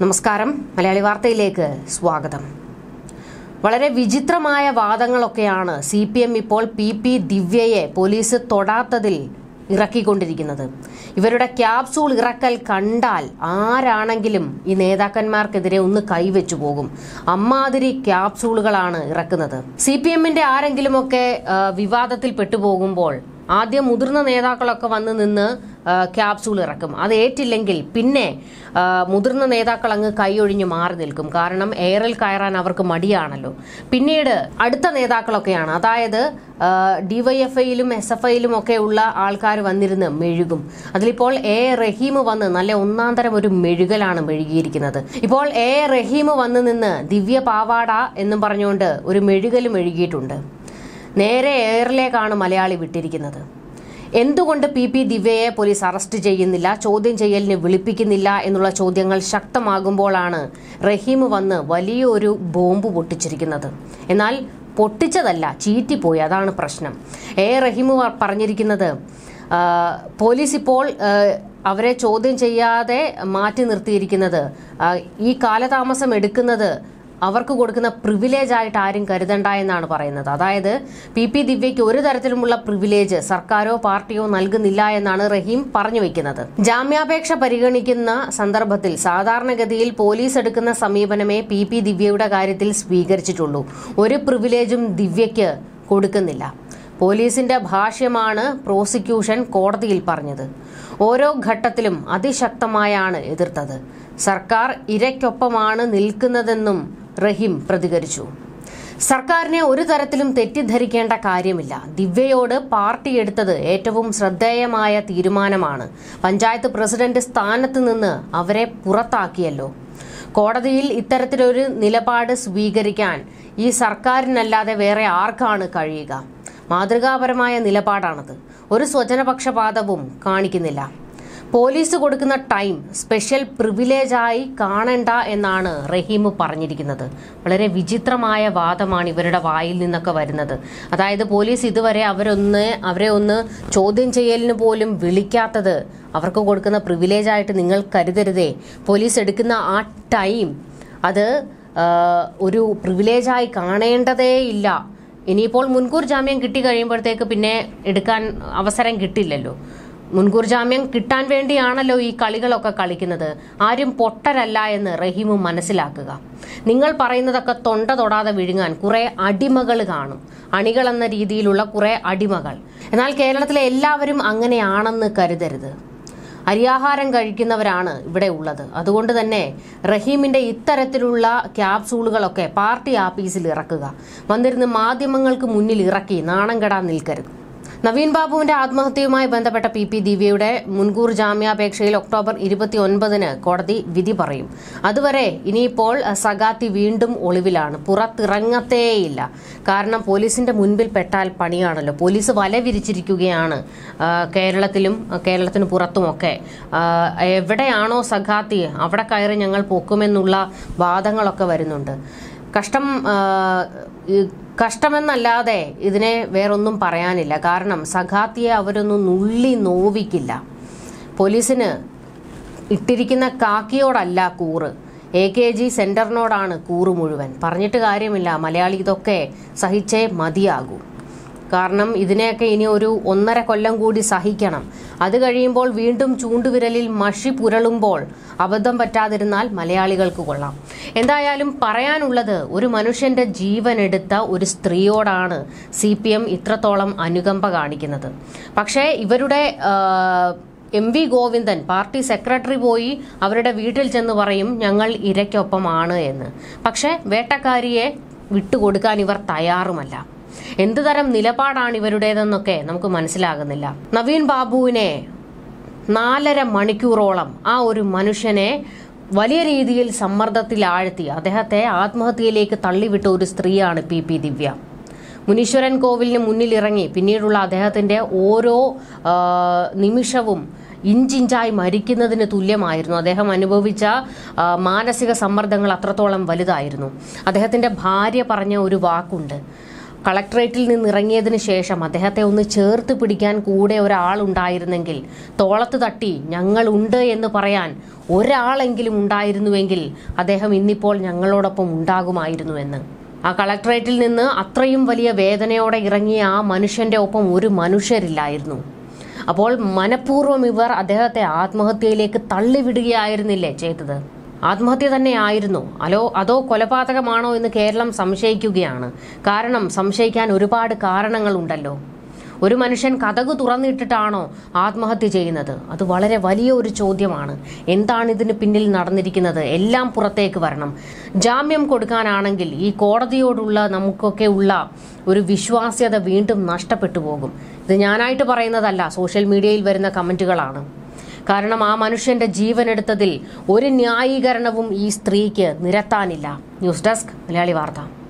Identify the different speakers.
Speaker 1: നമസ്കാരം മലയാളി വാർത്തയിലേക്ക് സ്വാഗതം വളരെ വിചിത്രമായ വാദങ്ങളൊക്കെയാണ് സി പി എം ഇപ്പോൾ പി പി ദിവ്യയെ പോലീസ് തൊടാത്തതിൽ ഇറക്കിക്കൊണ്ടിരിക്കുന്നത് ഇവരുടെ ക്യാപ്സൂൾ ഇറക്കൽ കണ്ടാൽ ആരാണെങ്കിലും ഈ നേതാക്കന്മാർക്കെതിരെ ഒന്ന് കൈവച്ചു പോകും അമ്മാതിരി ക്യാപ്സൂളുകളാണ് ഇറക്കുന്നത് സി പി എമ്മിന്റെ ആരെങ്കിലുമൊക്കെ ആ, വിവാദത്തിൽ പെട്ടുപോകുമ്പോൾ ആദ്യം മുതിർന്ന നേതാക്കളൊക്കെ വന്ന് നിന്ന് ആ, ക്യാപ്സൂൾ ഇറക്കും അത് ഏറ്റില്ലെങ്കിൽ പിന്നെ ആ, മുതിർന്ന നേതാക്കൾ അങ്ങ് കൈയൊഴിഞ്ഞ് മാറി നിൽക്കും കാരണം എയറിൽ കയറാൻ അവർക്ക് മടിയാണല്ലോ പിന്നീട് അടുത്ത നേതാക്കളൊക്കെയാണ് അതായത് ഡിവൈഎഫ്ഐയിലും എസ് എഫ് ഐയിലും ഒക്കെ ഉള്ള ആൾക്കാർ വന്നിരുന്ന് മെഴുകും അതിലിപ്പോൾ എ റഹീം വന്ന് നല്ല ഒന്നാം തരം ഒരു മെഴുകലാണ് മെഴുകിയിരിക്കുന്നത് ഇപ്പോൾ എ റഹീം വന്ന് നിന്ന് ദിവ്യ പാവാട എന്നും പറഞ്ഞുകൊണ്ട് ഒരു മെഴുകൽ മെഴുകിയിട്ടുണ്ട് നേരെ എയറിലേക്കാണ് മലയാളി വിട്ടിരിക്കുന്നത് എന്തുകൊണ്ട് പി പി ദിവ്യയെ പോലീസ് അറസ്റ്റ് ചെയ്യുന്നില്ല ചോദ്യം ചെയ്യലിന് വിളിപ്പിക്കുന്നില്ല എന്നുള്ള ചോദ്യങ്ങൾ ശക്തമാകുമ്പോഴാണ് റഹീം വന്ന് വലിയൊരു ബോംബ് പൊട്ടിച്ചിരിക്കുന്നത് എന്നാൽ പൊട്ടിച്ചതല്ല ചീറ്റിപ്പോയി അതാണ് പ്രശ്നം എ റഹീം വ- പറഞ്ഞിരിക്കുന്നത് ആ, പോലീസ് ഇപ്പോൾ ആ, അവരെ ചോദ്യം ചെയ്യാതെ മാറ്റി നിർത്തിയിരിക്കുന്നത് ആ, ഈ കാലതാമസം എടുക്കുന്നത് അവർക്ക് കൊടുക്കുന്ന പ്രിവിലേജ് ആയിട്ട് ആരും കരുതണ്ട എന്നാണ് പറയുന്നത് അതായത് പി പി ദിവ്യയ്ക്ക് ഒരു തരത്തിലുമുള്ള പ്രിവിലേജ് സർക്കാരോ പാർട്ടിയോ നൽകുന്നില്ല എന്നാണ് റഹീം പറഞ്ഞു വെക്കുന്നത് ജാമ്യാപേക്ഷ പരിഗണിക്കുന്ന സന്ദർഭത്തിൽ സാധാരണഗതിയിൽ പോലീസ് എടുക്കുന്ന സമീപനമേ പി പി ദിവ്യയുടെ കാര്യത്തിൽ സ്വീകരിച്ചിട്ടുള്ളൂ ഒരു പ്രിവിലേജും ദിവ്യയ്ക്ക് കൊടുക്കുന്നില്ല പോലീസിന്റെ ഭാഷ്യമാണ് പ്രോസിക്യൂഷൻ കോടതിയിൽ പറഞ്ഞത് ഓരോ ഘട്ടത്തിലും അതിശക്തമായാണ് എതിർത്തത് സർക്കാർ ഇരയ്ക്കൊപ്പമാണ് നിൽക്കുന്നതെന്നും റഹീം പ്രതികരിച്ചു സർക്കാരിനെ ഒരു തരത്തിലും തെറ്റിദ്ധരിക്കേണ്ട കാര്യമില്ല ദിവ്യയോട് പാർട്ടി എടുത്തത് ഏറ്റവും ശ്രദ്ധേയമായ തീരുമാനമാണ് പഞ്ചായത്ത് പ്രസിഡന്റ് സ്ഥാനത്ത് നിന്ന് അവരെ പുറത്താക്കിയല്ലോ കോടതിയിൽ ഇത്തരത്തിലൊരു നിലപാട് സ്വീകരിക്കാൻ ഈ സർക്കാരിനല്ലാതെ വേറെ ആർക്കാണ് കഴിയുക മാതൃകാപരമായ നിലപാടാണത് ഒരു സ്വജനപക്ഷപാതവും കാണിക്കുന്നില്ല പോലീസ് കൊടുക്കുന്ന ടൈം സ്പെഷ്യൽ പ്രിവിലേജായി കാണണ്ട എന്നാണ് റഹീം പറഞ്ഞിരിക്കുന്നത് വളരെ വിചിത്രമായ വാദമാണ് ഇവരുടെ വായിൽ നിന്നൊക്കെ വരുന്നത് അതായത് പോലീസ് ഇതുവരെ അവരൊന്ന് അവരെ ഒന്ന് ചോദ്യം ചെയ്യലിന് പോലും വിളിക്കാത്തത് അവർക്ക് കൊടുക്കുന്ന പ്രിവിലേജായിട്ട് നിങ്ങൾ കരുതരുതേ പോലീസ് എടുക്കുന്ന ആ ടൈം അത് ആ, ഒരു പ്രിവിലേജായി കാണേണ്ടതേ ഇല്ല ഇനിയിപ്പോൾ മുൻകൂർ ജാമ്യം കിട്ടി കഴിയുമ്പോഴത്തേക്ക് പിന്നെ എടുക്കാൻ അവസരം കിട്ടില്ലല്ലോ മുൻകൂർ ജാമ്യം കിട്ടാൻ വേണ്ടിയാണല്ലോ ഈ കളികളൊക്കെ കളിക്കുന്നത് ആരും പൊട്ടരല്ല എന്ന് റഹീമും മനസ്സിലാക്കുക നിങ്ങൾ പറയുന്നതൊക്കെ തൊണ്ട തൊടാതെ വിഴുങ്ങാൻ കുറെ അടിമകൾ കാണും അണികൾ എന്ന രീതിയിലുള്ള കുറെ അടിമകൾ എന്നാൽ കേരളത്തിലെ എല്ലാവരും അങ്ങനെയാണെന്ന് കരുതരുത് അരിയാഹാരം കഴിക്കുന്നവരാണ് ഇവിടെ ഉള്ളത് അതുകൊണ്ട് തന്നെ റഹീമിന്റെ ഇത്തരത്തിലുള്ള ക്യാപ്സൂളുകളൊക്കെ പാർട്ടി ആഫീസിൽ ഇറക്കുക വന്നിരുന്ന് മാധ്യമങ്ങൾക്ക് മുന്നിൽ ഇറക്കി നാണം കെടാൻ നിൽക്കരുത് നവീൻ ബാബുവിന്റെ ആത്മഹത്യയുമായി ബന്ധപ്പെട്ട പി പി ദിവ്യയുടെ മുൻകൂർ ജാമ്യാപേക്ഷയിൽ ഒക്ടോബർ ഇരുപത്തി ഒൻപതിന് കോടതി വിധി പറയും അതുവരെ ഇനിയിപ്പോൾ സഗാത്തി വീണ്ടും ഒളിവിലാണ് പുറത്തിറങ്ങത്തേയില്ല കാരണം പോലീസിന്റെ മുൻപിൽ പെട്ടാൽ പണിയാണല്ലോ പോലീസ് വല വിരിച്ചിരിക്കുകയാണ് ആ, കേരളത്തിലും ആ, കേരളത്തിന് പുറത്തുമൊക്കെ ആ, എവിടെയാണോ സഖാത്തി അവിടെ കയറി ഞങ്ങൾ പൊക്കുമെന്നുള്ള വാദങ്ങളൊക്കെ വരുന്നുണ്ട് കഷ്ടം ആ, ഈ കഷ്ടമെന്നല്ലാതെ ഇതിനെ വേറൊന്നും പറയാനില്ല കാരണം സഖാത്തിയെ അവരൊന്നും നുള്ളി നോവിക്കില്ല പോലീസിന് ഇട്ടിരിക്കുന്ന കാക്കിയോടല്ല കൂറ് എ കെ ജി സെന്ററിനോടാണ് കൂറ് മുഴുവൻ പറഞ്ഞിട്ട് കാര്യമില്ല മലയാളി ഇതൊക്കെ സഹിച്ചേ മതിയാകൂ കാരണം ഇതിനെയൊക്കെ ഇനി ഒരു ഒന്നര കൊല്ലം കൂടി സഹിക്കണം അത് കഴിയുമ്പോൾ വീണ്ടും ചൂണ്ടുവിരലിൽ മഷി പുരളുമ്പോൾ അബദ്ധം പറ്റാതിരുന്നാൽ മലയാളികൾക്ക് കൊള്ളാം എന്തായാലും പറയാനുള്ളത് ഒരു മനുഷ്യന്റെ ജീവൻ എടുത്ത ഒരു സ്ത്രീയോടാണ് സി പി എം ഇത്രത്തോളം അനുകമ്പ കാണിക്കുന്നത് പക്ഷേ ഇവരുടെ ആ, M V Govindan party secretary പോയി അവരുടെ വീട്ടിൽ ചെന്ന് പറയും ഞങ്ങൾ ഇരയ്ക്കൊപ്പമാണ് എന്ന് പക്ഷേ വേട്ടക്കാരിയെ വിട്ടുകൊടുക്കാൻ ഇവർ തയ്യാറുമല്ല എന്ത് തരം നിലപാടാണ് ഇവരുടേതെന്നൊക്കെ നമുക്ക് മനസ്സിലാകുന്നില്ല നവീൻ ബാബുവിനെ നാലര മണിക്കൂറോളം ആ ഒരു മനുഷ്യനെ വലിയ രീതിയിൽ സമ്മർദ്ദത്തിൽ ആഴ്ത്തി അദ്ദേഹത്തെ ആത്മഹത്യയിലേക്ക് തള്ളിവിട്ട ഒരു സ്ത്രീയാണ് പി പി ദിവ്യ മുനീശ്വരൻ കോവിലിന് മുന്നിലിറങ്ങി പിന്നീടുള്ള അദ്ദേഹത്തിന്റെ ഓരോ ആ, നിമിഷവും ഇഞ്ചിഞ്ചായി മരിക്കുന്നതിന് തുല്യമായിരുന്നു അദ്ദേഹം അനുഭവിച്ച ആ, മാനസിക സമ്മർദ്ദങ്ങൾ അത്രത്തോളം വലുതായിരുന്നു അദ്ദേഹത്തിന്റെ ഭാര്യ പറഞ്ഞ ഒരു വാക്കുണ്ട് കളക്ടറേറ്റിൽ നിന്ന് ഇറങ്ങിയതിന് ശേഷം അദ്ദേഹത്തെ ഒന്ന് ചേർത്ത് പിടിക്കാൻ കൂടെ ഒരാളുണ്ടായിരുന്നെങ്കിൽ തോളത്ത് തട്ടി ഞങ്ങളുണ്ട് എന്ന് പറയാൻ ഒരാളെങ്കിലും ഉണ്ടായിരുന്നുവെങ്കിൽ അദ്ദേഹം ഇന്നിപ്പോൾ ഞങ്ങളോടൊപ്പം ഉണ്ടാകുമായിരുന്നുവെന്ന് ആ കളക്ടറേറ്റിൽ നിന്ന് അത്രയും വലിയ വേദനയോടെ ഇറങ്ങിയ ആ മനുഷ്യന്റെ ഒപ്പം ഒരു മനുഷ്യരില്ലായിരുന്നു അപ്പോൾ മനഃപൂർവ്വം ഇവർ അദ്ദേഹത്തെ ആത്മഹത്യയിലേക്ക് തള്ളിവിടുകയായിരുന്നില്ലേ ചെയ്തത് ആത്മഹത്യ തന്നെയായിരുന്നു അലോ അതോ കൊലപാതകമാണോ എന്ന് കേരളം സംശയിക്കുകയാണ് കാരണം സംശയിക്കാൻ ഒരുപാട് കാരണങ്ങളുണ്ടല്ലോ ഒരു മനുഷ്യൻ കഥകു തുറന്നിട്ടിട്ടാണോ ആത്മഹത്യ ചെയ്യുന്നത് അത് വളരെ വലിയ ഒരു ചോദ്യമാണ് എന്താണ് ഇതിന് പിന്നിൽ നടന്നിരിക്കുന്നത് എല്ലാം പുറത്തേക്ക് വരണം ജാമ്യം കൊടുക്കാനാണെങ്കിൽ ഈ കോടതിയോടുള്ള നമുക്കൊക്കെ ഉള്ള ഒരു വിശ്വാസ്യത വീണ്ടും നഷ്ടപ്പെട്ടു പോകും ഇത് ഞാനായിട്ട് പറയുന്നതല്ല സോഷ്യൽ മീഡിയയിൽ വരുന്ന കമന്റുകളാണ് കാരണം ആ മനുഷ്യന്റെ ജീവൻ എടുത്തതിൽ ഒരു ന്യായീകരണവും ഈ സ്ത്രീക്ക് നിരത്താനില്ല ന്യൂസ് ഡെസ്ക് മലയാളി വാർത്ത